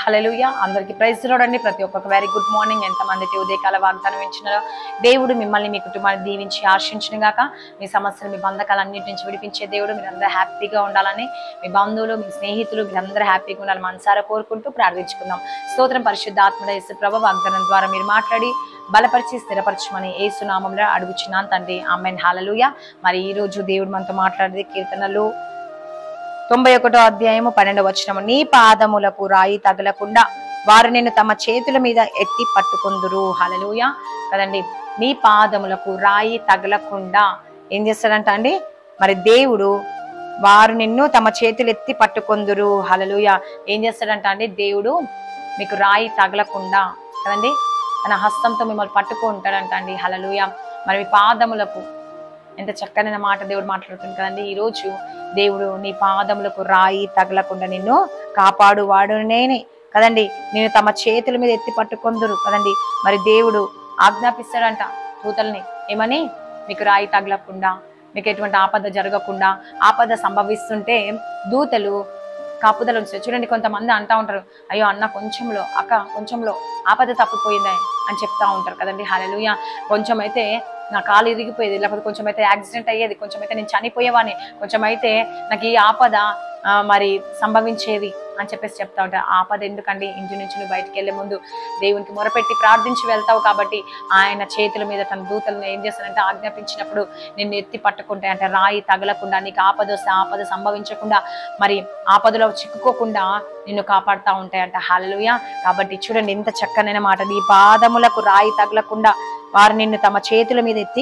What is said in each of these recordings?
హల్లెలూయా అందరికీ ప్రైజ్ చూడండి ప్రతి ఒక్కరికి వెరీ గుడ్ మార్నింగ్ ఎంతమందికి ఉదయకాల వాగ్దానం ఇచ్చినారో దేవుడు మిమ్మల్ని మీ కుటుంబాన్ని దీవించి ఆశించిన గాక మీ సమస్యలు మీ బంధకాలు అన్నిటి నుంచి విడిపించే దేవుడు మీరందరూ హ్యాపీగా ఉండాలని మీ బంధువులు మీ స్నేహితులు మీరందరూ హ్యాపీగా ఉండాలని మనసారా కోరుకుంటూ ప్రార్థించుకుందాం స్తోత్రం పరిశుద్ధాత్మడ యేసు ప్రభ వాగ్దానం ద్వారా మీరు మాట్లాడి బలపరిచి స్థిరపరచమని ఏసునామంలో అడుగుచున్నాను తండ్రి ఆమెన్ హాలలుయ మరి ఈ రోజు దేవుడు మనతో మాట్లాడేది కీర్తనలు తొంభై ఒకటో అధ్యాయము పన్నెండు వచనము నీ పాదములకు రాయి తగలకుండా వారు నిన్ను తమ చేతుల మీద ఎత్తి పట్టుకుందురు హలలుయ కదండి నీ పాదములకు రాయి తగలకుండా ఏం చేస్తాడంట అండి మరి దేవుడు వారు నిన్ను తమ చేతులు ఎత్తి పట్టుకుందురు హలలుయ ఏం చేస్తాడంట అండి దేవుడు మీకు రాయి తగలకుండా కదండి తన హస్తంతో మిమ్మల్ని పట్టుకుంటాడంట అండి హలలుయ మరి మీ పాదములకు ఎంత చక్కనైన మాట దేవుడు మాట్లాడుతుంది కదండి ఈ రోజు దేవుడు నీ పాదములకు రాయి తగలకుండా నిన్ను కాపాడువాడు నేనే కదండి నేను తమ చేతుల మీద ఎత్తి పట్టుకొందురు కదండి మరి దేవుడు ఆజ్ఞాపిస్తాడంట దూతల్ని ఏమని మీకు రాయి తగలకుండా మీకు ఎటువంటి ఆపద జరగకుండా ఆపద సంభవిస్తుంటే దూతలు కాపుదల ఉంచుతారు చూడండి కొంతమంది అంటా ఉంటారు అయ్యో అన్న కొంచెంలో అక్క కొంచెంలో ఆపద తప్పిపోయింది అని చెప్తా ఉంటారు కదండి హలలుయ కొంచెం అయితే నా కాలు ఇరిగిపోయేది లేకపోతే కొంచెం అయితే యాక్సిడెంట్ అయ్యేది కొంచెం అయితే నేను చనిపోయేవాని కొంచెం అయితే నాకు ఈ ఆపద ఆ, మరి సంభవించేది అని చెప్పేసి చెప్తా ఉంటారు ఆపద ఎందుకండి ఇంటి నుంచి నువ్వు బయటికి వెళ్ళే ముందు దేవునికి మొరపెట్టి ప్రార్థించి వెళ్తావు కాబట్టి ఆయన చేతుల మీద తన దూతలను ఏం చేస్తానంటే ఆజ్ఞాపించినప్పుడు నిన్ను ఎత్తి పట్టుకుంటాయి అంటే రాయి తగలకుండా నీకు ఆపద వస్తే ఆపద సంభవించకుండా మరి ఆపదలో చిక్కుకోకుండా నిన్ను కాపాడుతూ ఉంటాయంట హాలలుయ కాబట్టి చూడండి ఎంత చక్కనైన మాట నీ పాదములకు రాయి తగలకుండా వారు నిన్ను తమ చేతుల మీద ఎత్తి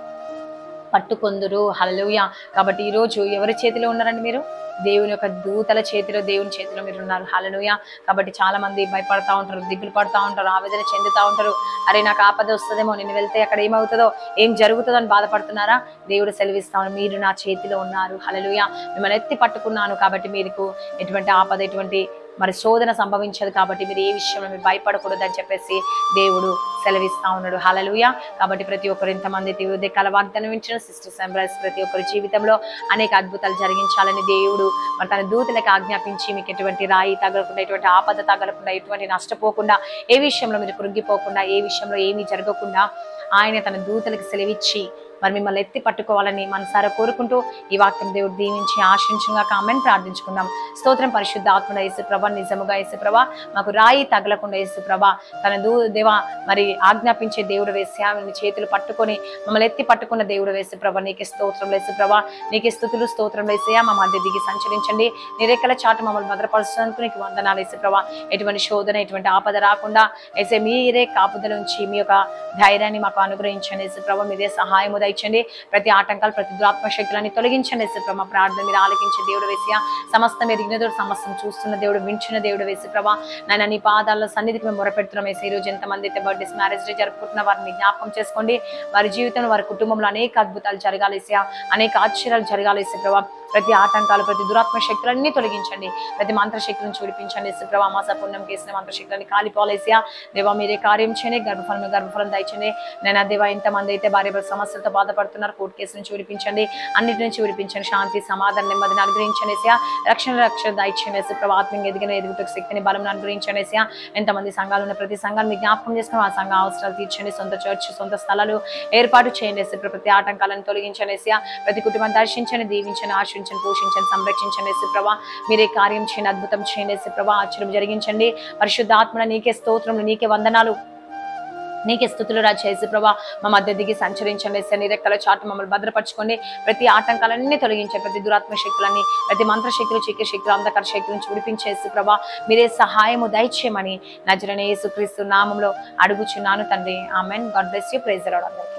పట్టుకొందురు హలలుయ కాబట్టి ఈ రోజు ఎవరి చేతిలో ఉన్నారండి మీరు దేవుని యొక్క దూతల చేతిలో దేవుని చేతిలో మీరు ఉన్నారు హలలుయ కాబట్టి చాలా మంది భయపడతా ఉంటారు దిగులు పడతా ఉంటారు ఆవేదన చెందుతా ఉంటారు అరే నాకు ఆపద వస్తుందేమో నేను వెళ్తే అక్కడ ఏమవుతుందో ఏం జరుగుతుందో అని బాధపడుతున్నారా దేవుడు సెలవిస్తాను మీరు నా చేతిలో ఉన్నారు హలలుయ మిమ్మల్ని ఎత్తి పట్టుకున్నాను కాబట్టి మీకు ఎటువంటి ఆపద ఎటువంటి మరి శోధన సంభవించదు కాబట్టి మీరు ఏ విషయంలో మీరు భయపడకూడదు అని చెప్పేసి దేవుడు సెలవిస్తా ఉన్నాడు హలలుయ కాబట్టి ప్రతి ఒక్కరు ఇంతమంది ఉదయ కల వాగ్దానం ఇచ్చిన సిస్టర్ సంబ్రైస్ ప్రతి ఒక్కరి జీవితంలో అనేక అద్భుతాలు జరిగించాలని దేవుడు మరి తన దూతలకు ఆజ్ఞాపించి మీకు ఎటువంటి రాయి తగలకుండా ఎటువంటి ఆపద తగలకుండా ఎటువంటి నష్టపోకుండా ఏ విషయంలో మీరు కృంగిపోకుండా ఏ విషయంలో ఏమీ జరగకుండా ఆయన తన దూతలకు సెలవిచ్చి మరి మిమ్మల్ని ఎత్తి పట్టుకోవాలని మనసారా కోరుకుంటూ ఈ వాక్యం దేవుడు దీవించి ఆశించుగా కామెంట్ ప్రార్థించుకుందాం స్తోత్రం పరిశుద్ధ ఆత్మడ యేసు ప్రభ నిజముగా యేసు ప్రభ మాకు రాయి తగలకుండా యేసు ప్రభ తన దూ దేవ మరి ఆజ్ఞాపించే దేవుడు వేసి ఆమె చేతులు పట్టుకొని మమ్మల్ని ఎత్తి పట్టుకున్న దేవుడు వేసు ప్రభ నీకే స్తోత్రం వేసు ప్రభ నీకే స్థుతులు స్తోత్రం వేసేయా మా మధ్య దిగి సంచరించండి నిరేకల చాటు మమ్మల్ని భద్రపరుస్తున్నందుకు నీకు వందనాలు వేసు ప్రభ ఎటువంటి శోధన ఎటువంటి ఆపద రాకుండా వేసే మీరే కాపుదల ఉంచి మీ యొక్క ధైర్యాన్ని మాకు అనుగ్రహించండి యేసు ప్రభ మీదే సహాయము దయచండి ప్రతి ఆటంకాలు ప్రతి దురాత్మ శక్తులని తొలగించండి యేసు ప్రభ ప్రార్థన మీరు ఆలకించే దేవుడు వేసియా సమస్తం ఎరిగిన దేవుడు సమస్తం చూస్తున్న దేవుడు వించిన దేవుడు వేసి ప్రభా నాయన నీ పాదాల సన్నిధికి మేము మొరపెడుతున్నాం వేసి ఈ రోజు ఎంతమంది అయితే బర్త్డేస్ మ్యారేజ్ డే జరుపుకుంటున్న వారిని జ్ఞాపకం చేసుకోండి వారి జీవితంలో వారి కుటుంబంలో అనేక అద్భుతాలు జరగాలేసా అనేక ఆశ్చర్యాలు జరగాలేసి ప్రభా ప్రతి ఆటంకాలు ప్రతి దురాత్మ శక్తులన్నీ తొలగించండి ప్రతి మంత్రశక్తుల నుంచి విడిపించండి ప్రభా మాస పుణ్యం కేసిన మంత్రశక్తులని కాలిపోలేసియా దేవా మీరే కార్యం చేయండి గర్భఫలం గర్భఫలం దయచండి నేను దేవా ఎంతమంది అయితే భార్య భర్త సమస్యలతో బాధపడుతున్నారు కోర్టు కేసు నుంచి విడిపించండి అన్నిటి నుంచి విడిపించండి శాంతి సమాధానం నెమ్మదిని అనుగ్రహించండి ఏసయ్యా. రక్షణ రక్షణ దయచండి ప్రభా ఆత్మీయ ఎదిగిన ఎదుగుటకు శక్తిని బలం అనుగ్రహించండి ఏసయ్యా. ఎంతమంది సంఘాలు ఉన్న ప్రతి సంఘాన్ని మీ జ్ఞాపకం చేసుకుని ఆ సంఘ అవసరాలు తీర్చండి సొంత చర్చ్ సొంత స్థలాలు ఏర్పాటు చేయండి ఏసయ్య. ప్రతి ఆటంకాలను తొలగించండి ఏసయ్యా. ప్రతి కుటుంబాన్ని దర్శించండి దీవించండి ఆశించండి పోషించండి సంరక్షించండి ఏసు ప్రభా మీరే కార్యం చేయండి అద్భుతం చేయండి ఏసు ప్రభా ఆశ్చర్యం జరిగించండి పరిశుద్ధ ఆత్మన నీకే స్తోత్రములు నీకే వందనాలు నీకే స్థుతులు రాజు యేసు ప్రభా మా మధ్య దిగి సంచరించండి శని రెక్కల చాటు మమ్మల్ని భద్రపరచుకోండి ప్రతి ఆటంకాలన్నీ తొలగించండి ప్రతి దురాత్మ శక్తులన్నీ ప్రతి మంత్ర శక్తులు చీకటి శక్తులు అంధకార శక్తుల నుంచి విడిపించేసి ప్రభా మీరే సహాయము దయచేయమని నజరనే యేసుక్రీస్తు నామంలో అడుగుచున్నాను తండ్రి amen God bless you praise అందరికీ